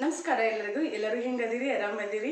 ನಮಸ್ಕಾರ ಎಲ್ಲರಿಗೂ ಎಲ್ಲರೂ ಹೆಂಗದಿರಿ ಆರಾಮದಿರಿ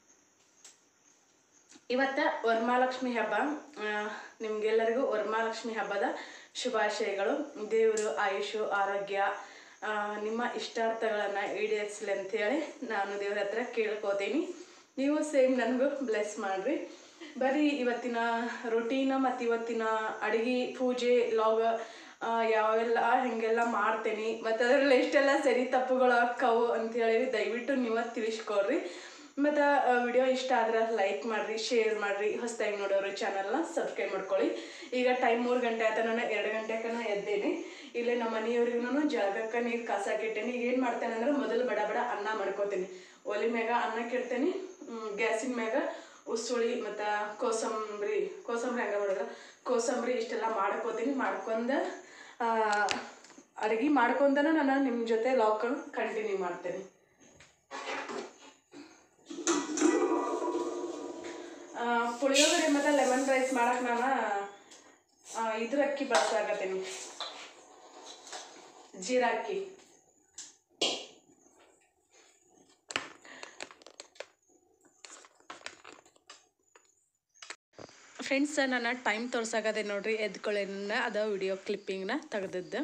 ಇವತ್ತ ವರಮಹಾಲಕ್ಷ್ಮಿ ಹಬ್ಬ ಆ, ನಿಮ್ಗೆಲ್ಲರಿಗೂ ವರಮಹಾಲಕ್ಷ್ಮಿ ಹಬ್ಬದ ಶುಭಾಶಯಗಳು ದೇವರು ಆಯುಷು ಆರೋಗ್ಯ ಆ, ನಿಮ್ಮ ಇಷ್ಟಾರ್ಥಗಳನ್ನು ಈಡೇರಿಸಲಿ ಅಂತೇಳಿ ನಾನು ದೇವ್ರ ಹತ್ರ ಕೇಳ್ಕೋತೀನಿ ನೀವು ಸೇಮ್ ನನಗೂ ಬ್ಲೆಸ್ ಮಾಡಿರಿ ಬರೀ ಇವತ್ತಿನ ರೊಟೀನ ಮತ್ತು ಇವತ್ತಿನ ಅಡುಗೆ ಪೂಜೆ ಲಾಗ ಆ, ಯಾವೆಲ್ಲ ಹೆಂಗೆಲ್ಲ ಮಾಡ್ತೇನೆ ಮತ್ತು ಅದರಲ್ಲಿ ಎಷ್ಟೆಲ್ಲ ಸರಿ ತಪ್ಪುಗಳು ಅಕ್ಕವು ಅಂತೇಳಿ ದಯವಿಟ್ಟು ನೀವು ತಿಳಿಸ್ಕೊಡ್ರಿ ಮತ್ತು ವಿಡಿಯೋ ಇಷ್ಟ ಆದ್ರೆ ಲೈಕ್ ಮಾಡಿರಿ ಶೇರ್ ಮಾಡಿರಿ ಹೊಸದಾಗಿ ನೋಡೋರು ಚಾನಲ್ನ ಸಬ್ಸ್ಕ್ರೈಬ್ ಮಾಡ್ಕೊಳ್ಳಿ ಈಗ ಟೈಮ್ ಮೂರು ಗಂಟೆ ಆಯ್ತು ನಾನು ಎರಡು ಗಂಟೆಗೆ ಎದ್ದೇನೆ ಇಲ್ಲೇ ನಮ್ಮ ಮನೆಯವ್ರಿಗೂ ಜಾಗಕ್ಕೆ ನೀರು ಕಾಸಾಕಿಟ್ಟೇನಿ ಈಗ ಏನು ಮಾಡ್ತೇನೆ ಅಂದ್ರೆ ಮೊದಲು ಬಡ ಬಡ ಅನ್ನ ಮಾಡ್ಕೋತೀನಿ ಒಲಿ ಮ್ಯಾಗ ಅನ್ನ ಕೆಡ್ತೇನೆ ಗ್ಯಾಸಿನ ಮ್ಯಾಗ ಉಸುಳಿ ಮತ್ತು ಕೋಸಂಬರಿ ಕೋಸಂಬರಿ ಹಂಗೆ ಮಾಡೋದು ಕೋಸಂಬರಿ ಇಷ್ಟೆಲ್ಲ ಮಾಡ್ಕೋತೀನಿ ಮಾಡ್ಕೊಂಡು ಅಡುಗೆ ಮಾಡ್ಕೊಂಡನ ನಾನು ನಿಮ್ಮ ಜೊತೆ ಲಾಕ್ ಕಂಟಿನ್ಯೂ ಮಾಡ್ತೇನೆ ಆ, ಪುಳಿಯೋಗರೆ ಮತ್ತು ಲೆಮನ್ ರೈಸ್ ಮಾಡಕ್ಕೆ ನಾನು ಆ, ಇದ್ರ ಅಕ್ಕಿ ಬಳಸಾಕತ್ತೀನಿ ಜೀರಾ ಅಕ್ಕಿ ಫ್ರೆಂಡ್ಸ್ ನಾನು ಟೈಮ್ ತೋರ್ಸಾಕತ್ತೆ ನೋಡ್ರಿ ಎದ್ಕೊಳ್ಳೇನ ಅದ ವಿಡಿಯೋ ಕ್ಲಿಪ್ಪಿಂಗ್ನ ತೆಗೆದದ್ದು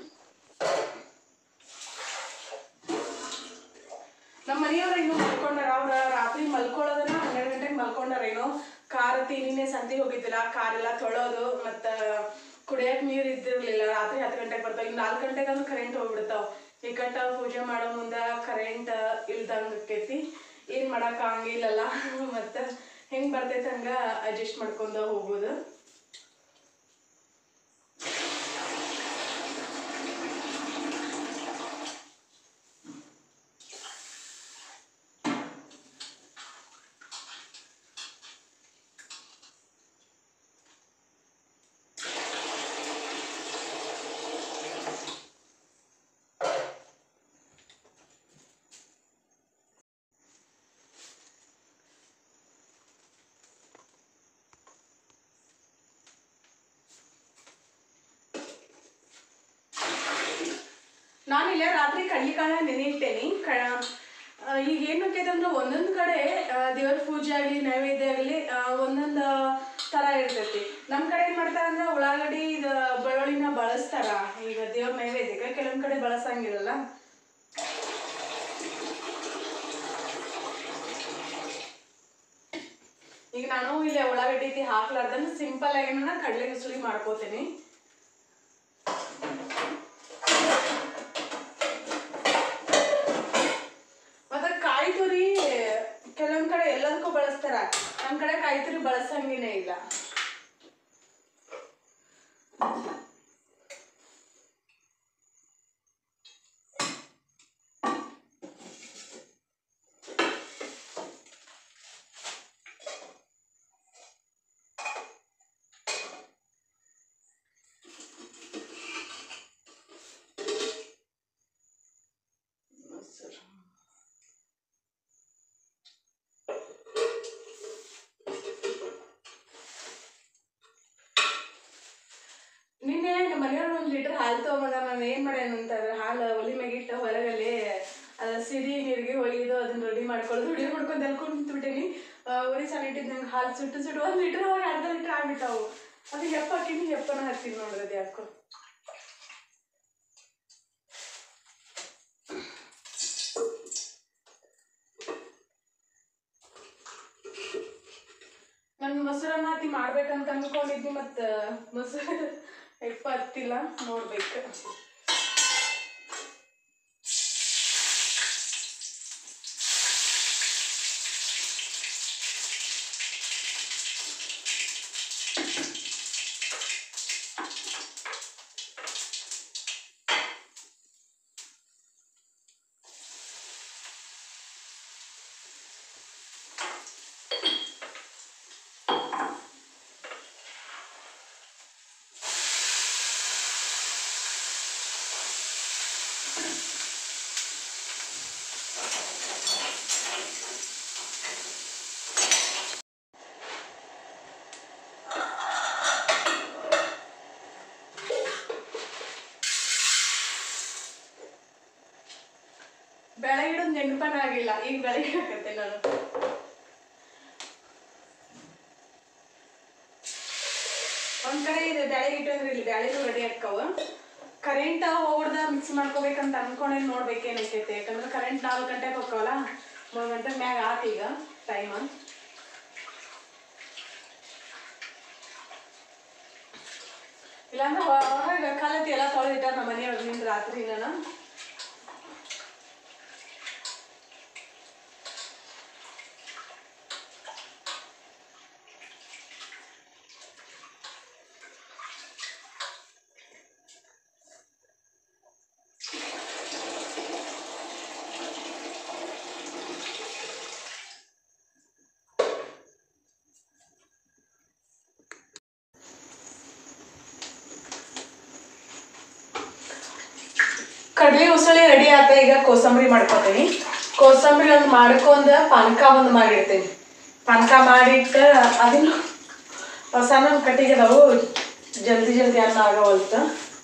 ನಮ್ಮ ಮನೆಯವ್ರ ಇನ್ನು ಮಲ್ಕೊಂಡಾರ ಅವ್ರ ರಾತ್ರಿ ಮಲ್ಕೊಳ್ಳೋದನ್ನ ಹನ್ನೆರಡು ಗಂಟೆಗೆ ಮಲ್ಕೊಂಡಾರ ಏನೋ ಕಾರ್ ತೀನಿನೇ ಸಂತಿ ಹೋಗಿದ್ದಿಲ್ಲ ಕಾರೆಲ್ಲ ತೊಳೋದು ಮತ್ತು ಕುಡಿಯಕ್ಕೆ ನೀರು ಇದ್ದಿರ್ಲಿಲ್ಲ ರಾತ್ರಿ ಹತ್ತು ಗಂಟೆಗೆ ಬರ್ತಾವ ಈಗ ನಾಲ್ಕು ಗಂಟೆಗೆ ಅಂದ್ರೆ ಕರೆಂಟ್ ಹೋಗ್ಬಿಡ್ತಾವ ಈ ಕಟ್ಟ ಪೂಜೆ ಮಾಡೋ ಮುಂದೆ ಕರೆಂಟ್ ಇಲ್ದಂಗೆ ಆಕೈತಿ ಏನು ಮಾಡಕ್ಕೆ ಆಗಂಗಿಲ್ಲಲ್ಲ ಮತ್ತು ಹೆಂಗೆ ಬರ್ತೈತೆ ಹಂಗೆ ಅಡ್ಜಸ್ಟ್ ಮಾಡ್ಕೊಂಡು ಹೋಗೋದು ನಾನಿಲ್ಲೇ ರಾತ್ರಿ ಕಡ್ಲಿಕಾಳ ನೆನೆ ಇಟ್ಟೇನಿ ಕ ಆ, ಈಗ ಏನು ಅಂದ್ರೆ ಒಂದೊಂದು ಕಡೆ ಆ, ದೇವ್ರ ಪೂಜೆ ಆಗಲಿ ನೈವೇದ್ಯ ಆಗಲಿ ಒಂದೊಂದು ಥರ ಇರ್ತೈತಿ ನಮ್ಮ ಕಡೆ ಏನು ಮಾಡ್ತಾರೆ ಅಂದ್ರೆ ಉಳ್ಳಾಗಡ್ಡಿ ಇದು ಬೆಳ್ಳುಳ್ಳಿನ ಬಳಸ್ತಾರ ಈಗ ದೇವ್ರ ನೈವೇದ್ಯಕ್ಕೆ ಕೆಲವೊಂದು ಕಡೆ ಬಳಸಂಗಿರಲ್ಲ ಈಗ ನಾನು ಇಲ್ಲಿ ಉಳ್ಳಾಗಡ್ಡಿ ಐತಿ ಹಾಕ್ಲಾರ್ದನ್ನ ಸಿಂಪಲ್ ಆಗಿ ನಾನು ಕಡಲೆ ಉಸುಳಿ ಮಾಡ್ಕೋತೀನಿ ಮತ್ತೆ ಕಾಯಿ ತುರಿ ಕೆಲವೊಂದ್ ಕಡೆ ಎಲ್ಲದಕ್ಕೂ ಬಳಸ್ತಾರ ನಮ್ ಕಡೆ ಕಾಯಿ ತುರಿ ಬಳಸಂಗಿನೇ ಇಲ್ಲ ಮೊಸರು ನಿನ್ನೆ ನಮ್ಮ ಮನೆಯವ್ರು ಒಂದು ಲೀಟರ್ ಹಾಲು ತೊಗೊಂಬಂದ ನಾನು ಏನು ಮಾಡ್ಯಾನ ಅಂತಂದ್ರೆ ಹಾಲು ಒಲಿ ಮ್ಯಾಗಿಟ್ಟ ಹೊರಗಲ್ಲಿ ಅದ ಸಿಡಿ ನೀರಿಗೆ ಒಯ್ದು ಅದನ್ನ ರೆಡಿ ಮಾಡ್ಕೊಳ್ಳೋದು ರೆಡಿ ಮಾಡ್ಕೊಂಡು ಎಲ್ಕೊಂಡು ನಿಂತ್ಬಿಟ್ಟೇನಿ ಉರಿ ಸಣ್ಣ ಇಟ್ಟಿದ್ದು ನಂಗೆ ಹಾಲು ಸುಟ್ಟು ಸುಟ್ಟು ಒಂದು ಲೀಟರ್ ಹೋಗಿ ಅರ್ಧ ಲೀಟರ್ ಆಗ್ಬಿಟ್ಟಾವು ಅದು ಹೆಪ್ಪ ಹಾಕಿನಿ ಹೆಪ್ಪನ ಹಾಕ್ತೀನಿ ನೋಡ್ರಿ ಅದು ಯಾಕೋ ನಾನು ಮೊಸರನ್ನ ಹಾಕಿ ಮಾಡ್ಬೇಕಂತ ಅನ್ಕೊಂಡಿದ್ನಿ ಮತ್ತು ಮೊಸರು ಹೆಪ್ಪ ಹತ್ತಿಲ್ಲ ನೋಡ್ಬೇಕು ಬೆಳೆ ಇಡೋದು ನೆನಪನ ಆಗಿಲ್ಲ ಈಗ ಬೆಳೆ ಇಡಕತ್ತೆ ನಾನು ಒಂದ್ ಕಡೆ ಇದೆ ಬ್ಯಾಳೆ ಇಟ್ಟಂದ್ರೆ ಇಲ್ಲಿ ಬ್ಯಾಳೆನೂ ರೆಡಿ ಆಕ್ಕವ ಕರೆಂಟ್ ಹೋಗ್ದ ಮಿಕ್ಸ್ ಮಾಡ್ಕೋಬೇಕಂತ ಅನ್ಕೊಂಡೆ ನೋಡ್ಬೇಕೇನೈತೈತೆ ಯಾಕಂದ್ರೆ ಕರೆಂಟ್ ನಾಲ್ಕು ಗಂಟೆಗೆ ಹೋಗ್ತಾವಲ್ಲ ಮೂರು ಗಂಟೆ ಮ್ಯಾಗ ಆತ ಈಗ ಟೈಮ್ ಇಲ್ಲಾಂದ್ರೆ ಹೊರಗೆ ಕಾಲತಿ ಎಲ್ಲ ತೊಳೆದಿಟ್ಟಾರ ನಮ್ಮ ಮನೆಯೊಳಗೆ ನಿಂದ ರಾತ್ರಿ ನಾನು ಕಡ್ಲಿ ಉಸಳಿ ರೆಡಿ ಆತ ಈಗ ಕೋಸಂಬರಿ ಮಾಡ್ಕೊತೀನಿ ಕೋಸಂಬರಿ ಒಂದು ಮಾಡ್ಕೊಂಡ ಪಾನಕ ಒಂದು ಮಾಡಿಡ್ತೀನಿ ಪಾನಕ ಮಾಡಿಟ್ಟ ಅದನ್ನು ಸಣ್ಣ ಕಟ್ಟಿಗೆ ಅದಾವು ಜಲ್ದಿ ಜಲ್ದಿ ಅನ್ನ ಆಗವಲ್ತ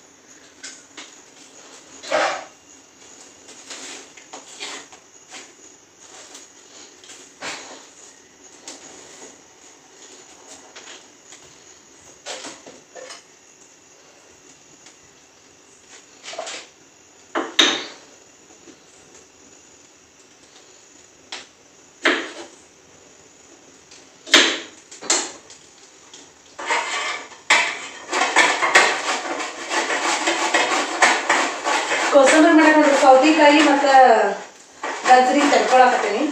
ಕೋಸಂಬರಿ ಮಾಡಕ್ ನೋಡ್ರಿ ಸೌತೆಕಾಯಿ ಮತ್ತು ಗಜ್ರಿ ತೆಗ್ಕೊಳಕತ್ತೀನಿ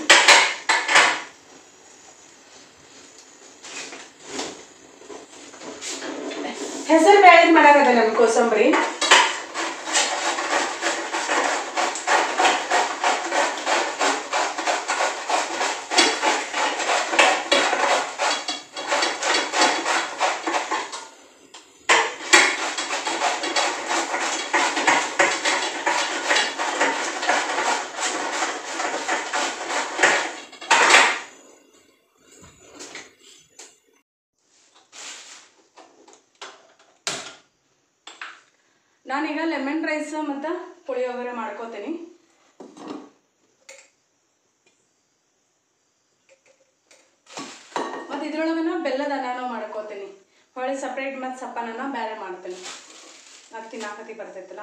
ಹೆಸರು ಬ್ಯಾಳಿದ್ ಮಾಡಾಕತ್ತೆ ನಾನು ಕೋಸಂಬರಿ ನಾನೀಗ ಲೆಮನ್ ರೈಸ್ ಮತ್ತು ಪುಳಿಯೋಗರೆ ಮಾಡ್ಕೋತೀನಿ ಮತ್ತು ಇದ್ರೊಳಗನ ಬೆಲ್ಲದ ಅನ್ನ ಮಾಡ್ಕೋತೀನಿ ಹೊಳೆ ಸಪ್ರೇಟ್ ಮತ್ತು ಸಪ್ಪನನ್ನ ಬೇರೆ ಮಾಡ್ತೀನಿ ಅದು ತಿನ್ನಾಕತಿ ಬರ್ತೈತಲ್ಲ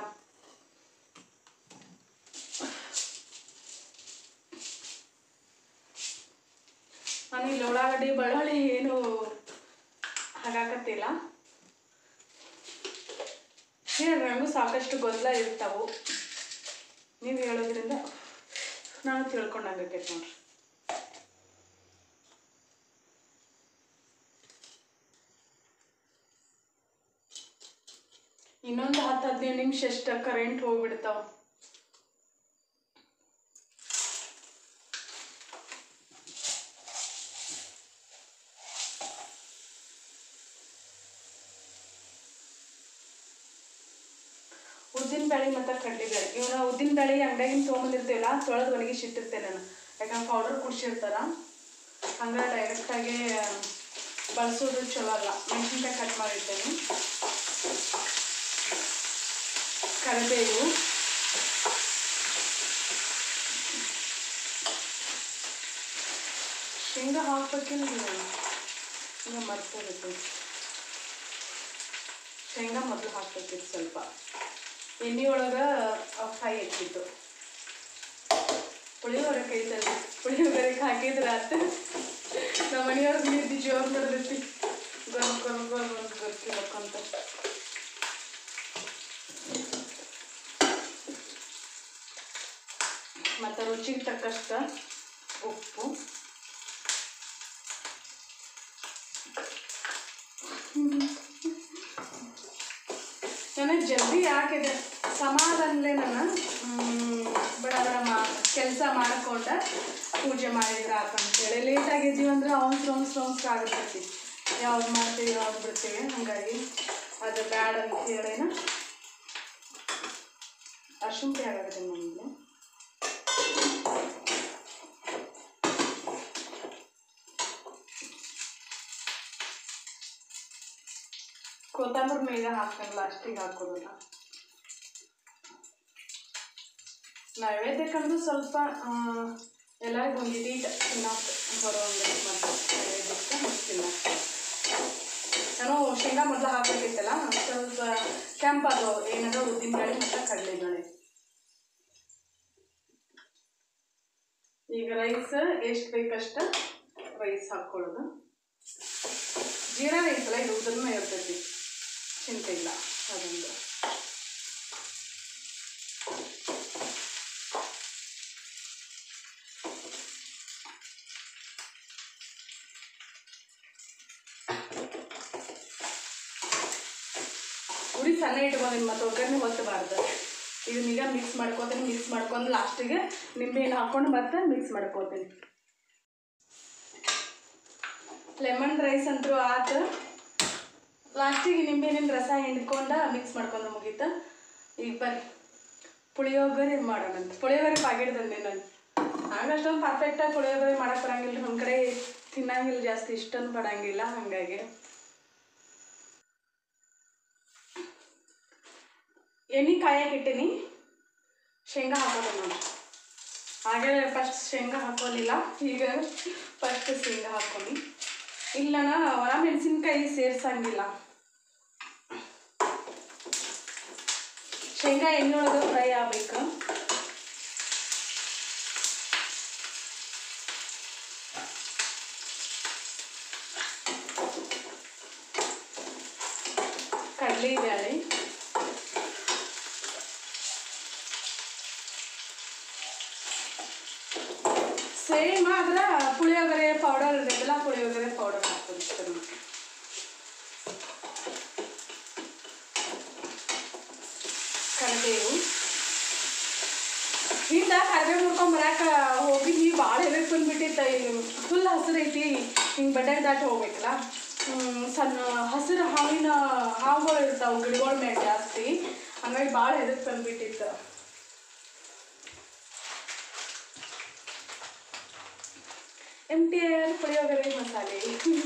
ನಾನು ಇಲ್ಲಿ ಉಳ್ಳಾಗಡ್ಡಿ ಬೆಳ್ಳುಳ್ಳಿ ಏನು ಹಾಗಾಕತ್ತಿಲ್ಲ ಹೇಳ್ರಿ ನನಗೂ ಸಾಕಷ್ಟು ಗೊಂದಲ ಇರ್ತಾವು ನೀವು ಹೇಳೋದ್ರಿಂದ ನಾನು ತಿಳ್ಕೊಂಡಾಗೈತೆ ನೋಡ್ರಿ ಇನ್ನೊಂದು ಹತ್ತು ಹದಿನೈದು ನಿಮಿಷ ಅಷ್ಟ ಕರೆಂಟ್ ಹೋಗ್ಬಿಡ್ತಾವ ಉದ್ದಿನ ಬೇಳೆ ಮತ್ತು ಕಡ್ಲಿ ಬೇಳೆ ಇವನ್ನ ಉದ್ದಿನ ಬೇಳೆ ಅಂಗಡಿಯಾಗಿನ ತೊಗೊಂಬಂದಿರ್ತೀವಲ್ಲ ತೊಳೆದು ಒಣಗಿಸಿ ಇಟ್ಟಿರ್ತೇನೆ ನಾನು ಯಾಕಂದ್ರೆ ಪೌಡರ್ ಕುಡಿಸಿರ್ತಾರ ಹಂಗೆ ಡೈರೆಕ್ಟಾಗಿ ಬಳಸೋದು ಚಲೋ ಅಲ್ಲ ಮೆಣಸಿನ್ಕಾಯಿ ಕಟ್ ಮಾಡಿರ್ತೇನೆ ಕರಿಬೇವು ಶೇಂಗಾ ಹಾಕ್ಬೇಕಿಲ್ಲ ಈಗ ಮರ್ತೋಗುತ್ತೆ ಶೇಂಗಾ ಮೊದಲು ಹಾಕ್ಬೇಕಿತ್ತು ಸ್ವಲ್ಪ ಎಣ್ಣೆ ಒಳಗೆ ಫ್ರೈ ಹಾಕಿತ್ತು ಪುಳಿಯೋಗರೆ ಕೈತಲ್ಲ ಪುಳಿಯೋಗರೆಗೆ ಹಾಕಿದ್ರೆ ಆತ ನಮ್ಮ ಮನೆಯವ್ರಿಗೆ ನಿದ್ದೆ ಜೋರು ನಡೆದೈತಿ ಗೊರ್ ಗೊರ್ ಗೊರ್ ಅಂತ ಗೊರ್ಕಿಬೇಕಂತ ಮತ್ತು ರುಚಿಗೆ ತಕ್ಕಷ್ಟ ಉಪ್ಪು ನನಗೆ ಜಲ್ದಿ ಯಾಕಿದೆ ಸಮಾಧಾನಲೇ ನಾನು ಬಡ ಬಡ ಮಾ ಕೆಲಸ ಮಾಡ್ಕೊಂಡ ಪೂಜೆ ಮಾಡಿದ್ರೆ ಆತಂತೇಳಿ ಲೇಟ್ ಆಗಿದ್ದೀವಿ ಅಂದ್ರೆ ಅವನ್ಸ್ರು ಅವನ್ಸ್ರು ಅವನ್ಸ್ರು ಆಗಿರ್ತೈತಿ ಯಾವ್ದು ಮಾಡ್ತೀವಿ ಯಾವ್ದು ಬಿಡ್ತೀವಿ ಹಾಗಾಗಿ ಅದು ಬ್ಯಾಡ ಅಂತ ಹೇಳೇನ ಅಶುಂಠಿ ಆಗುತ್ತೆ ನಮಗೆ ಕೊತ್ತಂಬರಿ ಮೇಗ ಹಾಕ್ತಾರೆ ಲಾಸ್ಟಿಗೆ ಹಾಕೋದಿಲ್ಲ ನೈವೇದ್ಯಕ್ಕಂದ್ರೂ ಸ್ವಲ್ಪ ಎಲ್ಲರಿಗೂ ಒಂದು ಇಡೀಟ್ ತಿನ್ನಕ್ಕೆ ಬರೋಂಗೆ ಮತ್ತು ನೈವೇದ್ಯಕ್ಕೆ ಮತ್ತು ತಿನ್ನಕ್ಕೆ ನಾನು ಶೇಂಗಾ ಮೊದಲು ಹಾಕಬೇಕಿತ್ತಲ್ಲ ಸ್ವಲ್ಪ ಕೆಂಪದು ಏನದ ಉದ್ದಿನಬೇಳೆ ಮತ್ತು ಕಡಲೆಬೇಳೆ ಈಗ ರೈಸ್ ಎಷ್ಟು ಬೇಕಷ್ಟ ರೈಸ್ ಹಾಕ್ಕೊಳ್ಳೋದು ಜೀರಾ ರೈಸ್ ಅಲ್ಲ ಇದು ಉದ್ದನೂ ಇರ್ತೈತಿ ಚಿಂತೆ ಇಲ್ಲ ಅದೊಂದು ಉರಿ ಸಣ್ಣ ಇಟ್ಕೊಂಡಿನಿ ಮತ್ತು ಒಗ್ಗರಣೆ ಹೊತ್ತಬಾರ್ದು ಇದನ್ನೀಗ ಮಿಕ್ಸ್ ಮಾಡ್ಕೋತೀನಿ ಮಿಕ್ಸ್ ಮಾಡ್ಕೊಂಡು ಲಾಸ್ಟಿಗೆ ನಿಂಬೆಹಣ್ಣು ಹಾಕ್ಕೊಂಡು ಮತ್ತೆ ಮಿಕ್ಸ್ ಮಾಡ್ಕೋತೀನಿ ಲೆಮನ್ ರೈಸ್ ಅಂತೂ ಆತು ಲಾಸ್ಟಿಗೆ ನಿಂಬೆಹಣ್ಣಿನ ರಸ ಹಿಂಡ್ಕೊಂಡು ಮಿಕ್ಸ್ ಮಾಡ್ಕೊಂಡು ಮುಗೀತ ಈಗ ಬರ್ರಿ ಪುಳಿಯೋಗರೆ ಮಾಡೋಣಂತ ಪುಳಿಯೋಗರೆ ಪಾಕೆಟ್ ತಂದೆ ನಾನು ಹಂಗೆ ಅಷ್ಟೊಂದು ಪರ್ಫೆಕ್ಟಾಗಿ ಪುಳಿಯೋಗರೆ ಮಾಡಕ್ಕೆ ಬರಂಗಿಲ್ಲ ಒಂದು ಕಡೆ ತಿನ್ನಂಗಿಲ್ಲ ಜಾಸ್ತಿ ಇಷ್ಟೊಂದು ಪಡಂಗಿಲ್ಲ ಹಾಗಾಗಿ ಎಣ್ಣೆ ಕಾಯಕ್ಕೆ ಇಟ್ಟೀನಿ ಶೇಂಗಾ ಹಾಕೋದು ನೋಡಿ ಹಾಗೆ ಫಸ್ಟ್ ಶೇಂಗಾ ಹಾಕೋಲಿಲ್ಲ ಈಗ ಫಸ್ಟ್ ಶೇಂಗಾ ಹಾಕೋನಿ ಇಲ್ಲ ಒಣ ಮೆಣಸಿನ್ಕಾಯಿ ಸೇರ್ಸಂಗಿಲ್ಲ ಶೇಂಗಾ ಎಣ್ಣೆ ಒಳಗೆ ಫ್ರೈ ಆಗ್ಬೇಕು ಕಡಲೆ ಬೇಳೆ ಸೇಮ್ ಆದ್ರೆ ಪುಳಿಯೋಗರೆ ಪೌಡರ್ ಇರ್ತೈತಲ್ಲ ಪುಳಿಯೋಗರೆ ಪೌಡರ್ ಹಾಕ್ಬೋದು ಇಷ್ಟ ನಮ್ಗೆ ಕರಿಬೇವು ಹಿಂದ ಕರಿಬೇವು ಮುರ್ಕೊಂಡ್ ಬರಾಕ ಹೋಗಿ ನೀ ಭಾಳ ಎದಕ್ಕೆ ಬಂದ್ಬಿಟ್ಟಿತ್ತ ಇಲ್ಲಿ ಫುಲ್ ಹಸಿರು ಐತಿ ಹಿಂಗೆ ಬಡ್ಡೆ ದಾಟಿ ಹೋಗ್ಬೇಕಲ್ಲ ಹ್ಮ್, ಸಣ್ಣ ಹಸಿರು ಹಾವಿನ ಹಾವುಗಳು ಇರ್ತಾವೆ ಗಿಡಗಳ ಮೇಲೆ ಜಾಸ್ತಿ ಹಂಗಾಗಿ ಭಾಳ ಎದಕ್ಕೆ ಬಂದ್ಬಿಟ್ಟಿತ್ತು ಎಮ್ ಟಿ ಆರ್ ಪುಳಿಯೋಗರೆ ಮಸಾಲೆ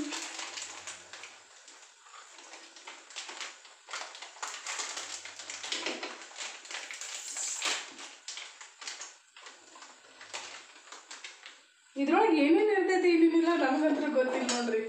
ಇದ್ರೊಳಗೆ ಏನೇನು ಇರ್ತೈತಿ ಏನೇನಿಲ್ಲ ನನಗಂತೂ ಗೊತ್ತಿಲ್ಲ ನೋಡ್ರಿ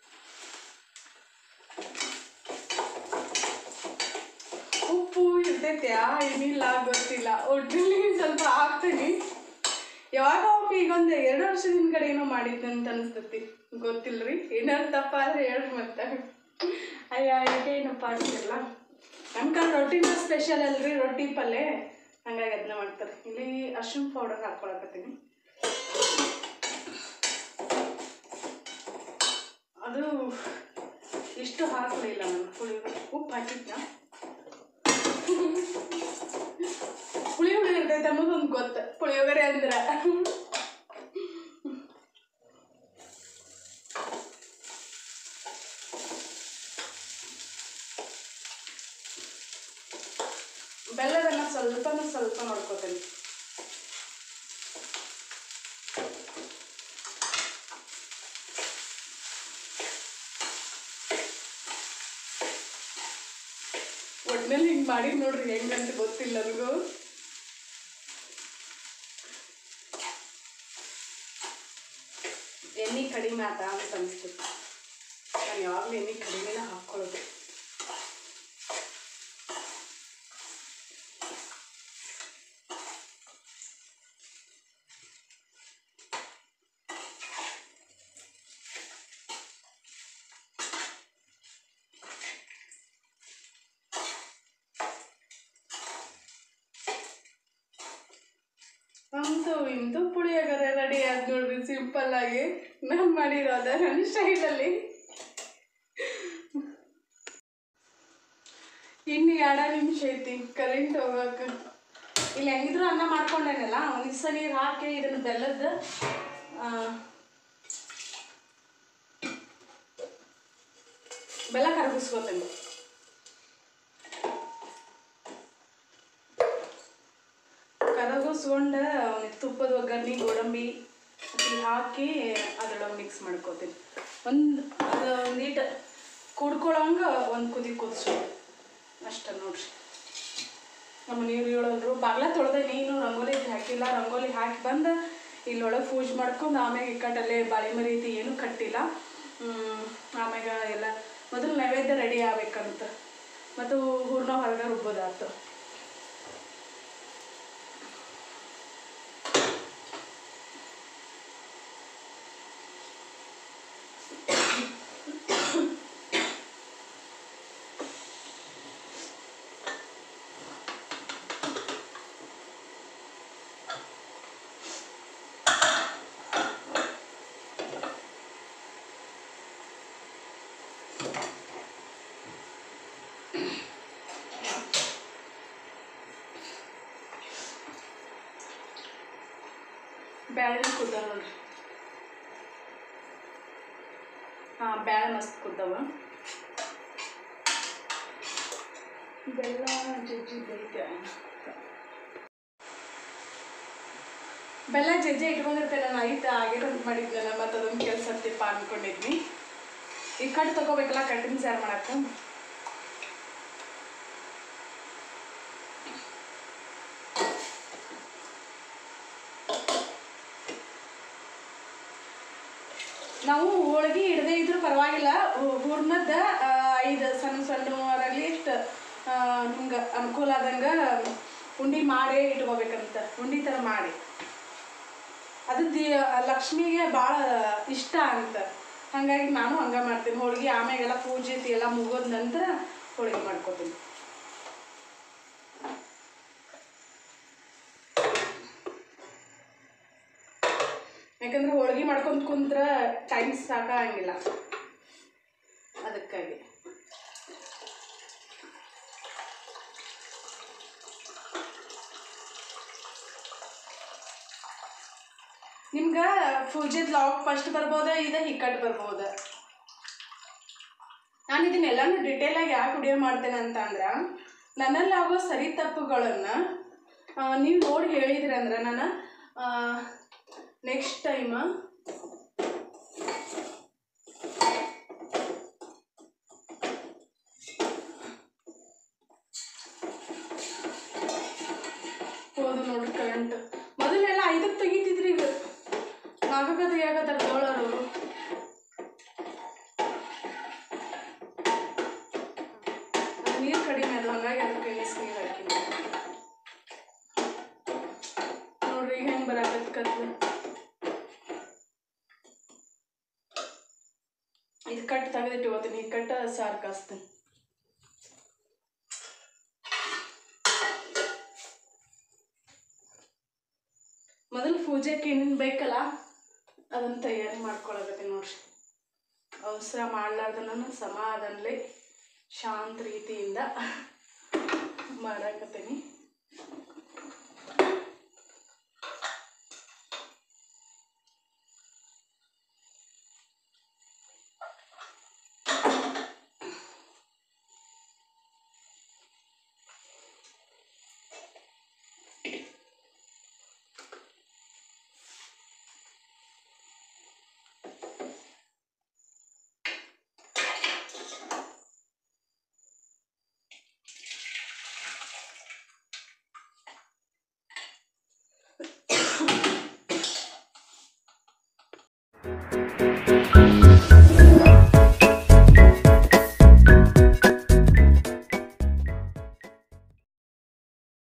ಉಪ್ಪು ಇರ್ತೈತ್ಯಾ ಏನಿಲ್ಲ ಗೊತ್ತಿಲ್ಲ ಒಟ್ಟಿನಲ್ಲಿ ಸ್ವಲ್ಪ ಹಾಕ್ತೀನಿ ಯಾವಾಗ ಒಮ್ಮೆ ಈಗ ಒಂದು ಎರಡು ವರ್ಷದ ಕಡೆ ಏನೋ ಮಾಡಿದ್ದೆ ಅಂತ ಅನಿಸ್ತೈತಿ ಗೊತ್ತಿಲ್ರಿ ಏನಾದ್ರು ತಪ್ಪ ಆದ್ರೆ ಹೇಳ್ರಿ ಮತ್ತೆ ಅಯ್ಯ ಈಗ ಏನಪ್ಪ ಅಂತಿಲ್ಲ ನಮ್ಗೆ ರೊಟ್ಟಿನ ಸ್ಪೆಷಲ್ ಅಲ್ರಿ ರೊಟ್ಟಿ ಪಲ್ಯ ಹಂಗಾಗಿ ಅದನ್ನ ಮಾಡ್ತಾರೆ ಇಲ್ಲಿ ಅರ್ಶಿನ ಪೌಡರ್ ಹಾಕೊಳಕತ್ತೀನಿ ಅದು ಇಷ್ಟು ಹಾಕಲಿಲ್ಲ ನಾನು ಪುಳಿಯೋಗರೆ ಉಪ್ಪು ಹಾಕಿದ್ನ ಹುಳಿ ಹುಳಿ ಇರ್ತೈತೆ ಅನ್ನೋದು ಒಂದು ಗೊತ್ತು ಪುಳಿಯೋಗರೆ ಅಂದ್ರೆ ಬೆಲ್ಲದನ್ನ ಸ್ವಲ್ಪನೂ ಸ್ವಲ್ಪ ಮಾಡ್ಕೋತೀನಿ ಒಟ್ನಲ್ಲಿ ಹಿಂಗೆ ಮಾಡಿ ನೋಡ್ರಿ ಹೆಂಗಂತ ಗೊತ್ತಿಲ್ಲ ನನಗೂ ಎಣ್ಣೆ ಕಡಿಮೆ ಆತ ಅಂತ ಅನಿಸ್ತೈತಿ ನಾನು ಯಾವಾಗಲೂ ಎಣ್ಣೆ ಕಡಿಮೆನ ಹಾಕ್ಕೊಳ್ಳೋದು ಅಂತೂ ಇಂತೂ ಪುಳಿಯೋಗರೆ ರೆಡಿ ಆದ್ ನೋಡ್ರಿ ಸಿಂಪಲ್ ಆಗಿ ನಾನು ಮಾಡಿರೋದ ನನ್ನ ಸ್ಟೈಲಲ್ಲಿ ಇನ್ನು ಎರಡ ನಿಮಿಷ ಐತಿ ಕರೆಂಟ್ ಹೋಗಕ್ಕೆ ಇಲ್ಲಿ ಹೆಂಗಿದ್ರು ಅನ್ನ ಮಾಡ್ಕೊಂಡೇನಲ್ಲ ಒಂದು ದಿವಸ ನೀರು ಹಾಕಿ ಇದನ್ನು ಬೆಲ್ಲದ ಆ, ಬೆಲ್ಲ ಕರಗಿಸ್ಕೋತೇನೆ ಕರಗಿಸ್ಕೊಂಡು ಅವನಿಗೆ ತುಪ್ಪದ ಒಗ್ಗರಣೆ ಗೋಡಂಬಿ ಇಲ್ಲಿ ಹಾಕಿ ಅದ್ರೊಳಗೆ ಮಿಕ್ಸ್ ಮಾಡ್ಕೋತೀನಿ ಒಂದು ಅದು ನೀಟ್ ಕುಡ್ಕೊಳಂಗೆ ಒಂದು ಕುದಿ ಕುದಿಸು ಅಷ್ಟ ನೋಡ್ರಿ ನಮ್ಮ ನೀರು ಹೇಳೋದ್ರು ಬಾಗ್ಲ ತೊಳೆದೆ ನೀನು ರಂಗೋಲಿ ಹಾಕಿ ಹಾಕಿ ಬಂದು ಇಲ್ಲೊಳಗೆ ಪೂಜೆ ಮಾಡ್ಕೊಂಡು ಆಮ್ಯಾಗ ಇಕ್ಕಟ್ಟಲ್ಲೇ ಬಾಳೆ ಮರಿ ಐತಿ ಏನೂ ಕಟ್ಟಿಲ್ಲ ಹ್ಮ್, ಆಮ್ಯಾಗ ಎಲ್ಲ ಮೊದಲು ನೈವೇದ್ಯ ರೆಡಿ ಆಗ್ಬೇಕಂತ ಮತ್ತು ಹೂರ್ಣ ಹೊರಗೆ ರುಬ್ಬೋದಾತು ಬ್ಯಾಳೆ ಕುದ್ದಾವ ನೋಡ್ರಿ ಹಾಂ ಬ್ಯಾಳೆ ಮಸ್ತ್ ಕುದ್ದವ ಬೆಲ್ಲ ಜಜ್ಜಿ ಬೈತೆ ಬೆಲ್ಲ ಜಜ್ಜಿ ಇಟ್ಕೊಂಡಿರ್ತೇನೆ ನಾನು ಐತೆ ಆಗಿರೋ ಮಾಡಿದ್ನಲ್ಲ ಮತ್ತು ಅದೊಂದು ಕೆಲಸ ತಿಪ್ಪ ಅಂದ್ಕೊಂಡಿದ್ನಿ ಈ ಕಟ್ ತಗೋಬೇಕಲ್ಲ ಕಟ್ಟಿನ ಸಾರು ಮಾಡಕ್ಕೆ ನಾವು ಹೋಳಿಗೆ ಇಡದೇ ಇದ್ರೂ ಪರವಾಗಿಲ್ಲ ಹೂ- ಹೂರ್ಣದ ಆ, ಐದು ಸಣ್ಣ ಸಣ್ಣವರಾಗಲಿ ಎಷ್ಟು ಹಿಂಗೆ ಅನುಕೂಲ ಆದಂಗೆ ಉಂಡಿ ಮಾಡಿ ಇಟ್ಕೋಬೇಕಂತ ಉಂಡಿ ಥರ ಮಾಡಿ ಅದು ದಿ ಲಕ್ಷ್ಮಿಗೆ ಭಾಳ ಇಷ್ಟ ಅಂತ ಹಾಗಾಗಿ ನಾನು ಹಂಗೆ ಮಾಡ್ತೀನಿ ಹೋಳಿಗೆ ಆಮ್ಯಾಗೆಲ್ಲ ಪೂಜೆ ಐತಿ ಎಲ್ಲ ಮುಗಿದ ನಂತರ ಹೋಳಿಗೆ ಮಾಡ್ಕೋತೀನಿ ಯಾಕಂದ್ರೆ ಹೋಳಿಗೆ ಮಾಡ್ಕೊಂತ ಕುಂತ್ರ ಟೈಮ್ ಸಾಕಾಗಿಲ್ಲ ಅದಕ್ಕಾಗಿ ನಿಮ್ಗೆ ಪೂಜೆದ್ ಲಾಗ್ ಫಸ್ಟ್ ಬರ್ಬೋದ ಇದು ಹಿಕ್ಕಟ್ಟು ಬರ್ಬೋದ ನಾನು ಇದನ್ನೆಲ್ಲಾನು ಡಿಟೇಲಾಗಿ ಯಾಕೆ ವಿಡಿಯೋ ಮಾಡ್ತೇನೆ ಅಂತ ಅಂದ್ರೆ ನನ್ನಲ್ಲಾಗೋ ಸರಿ ತಪ್ಪುಗಳನ್ನು ನೀವು ನೋಡಿ ಹೇಳಿದ್ರಿ ಅಂದ್ರೆ ನಾನು ನೆಕ್ಸ್ಟ್ ಟೈಮ್ ಹೋದು ನೋಡ್ರಿ ಕರೆಂಟ್ ಮೊದಲೆಲ್ಲ ಐದಕ್ಕೆ ತೆಗಿತಿದ್ರಿ ಈಗ ನಾಲ್ಕಕ್ಕೆ ತೆಗಿಯಾಕತ್ತಾರ ತಗೊಳ್ಳೋರು ಅದು ನೀರು ಕಡಿಮೆ ಅದು ಹಂಗಾಗಿ ಅದಕ್ಕೆ ಎಣ್ಣೆ ನೀರು ಹಾಕಿಲ್ಲ ನೋಡ್ರಿ ಈಗ ಹೆಂಗೆ ಬರಾಕತ್ ಕತ್ಲು ಇದು ಕಟ್ ತೆಗೆದಿಟ್ಟು ಈ ಕಟ್ಟ ಸಾರು ಕಾಸ್ತೀನಿ ಮೊದಲು ಪೂಜೆಗೆ ಏನೇನು ಬೇಕಲ್ಲ ಅದನ್ನು ತಯಾರಿ ಮಾಡ್ಕೊಳಕತ್ತೀನಿ ನೋಡ್ರಿ ಅವಸರ ಮಾಡ್ಲಾರ್ದನ್ನ ಸಮಾಧಾನಲೆ ಶಾಂತ ರೀತಿಯಿಂದ ಮಾಡಾಕತ್ತೀನಿ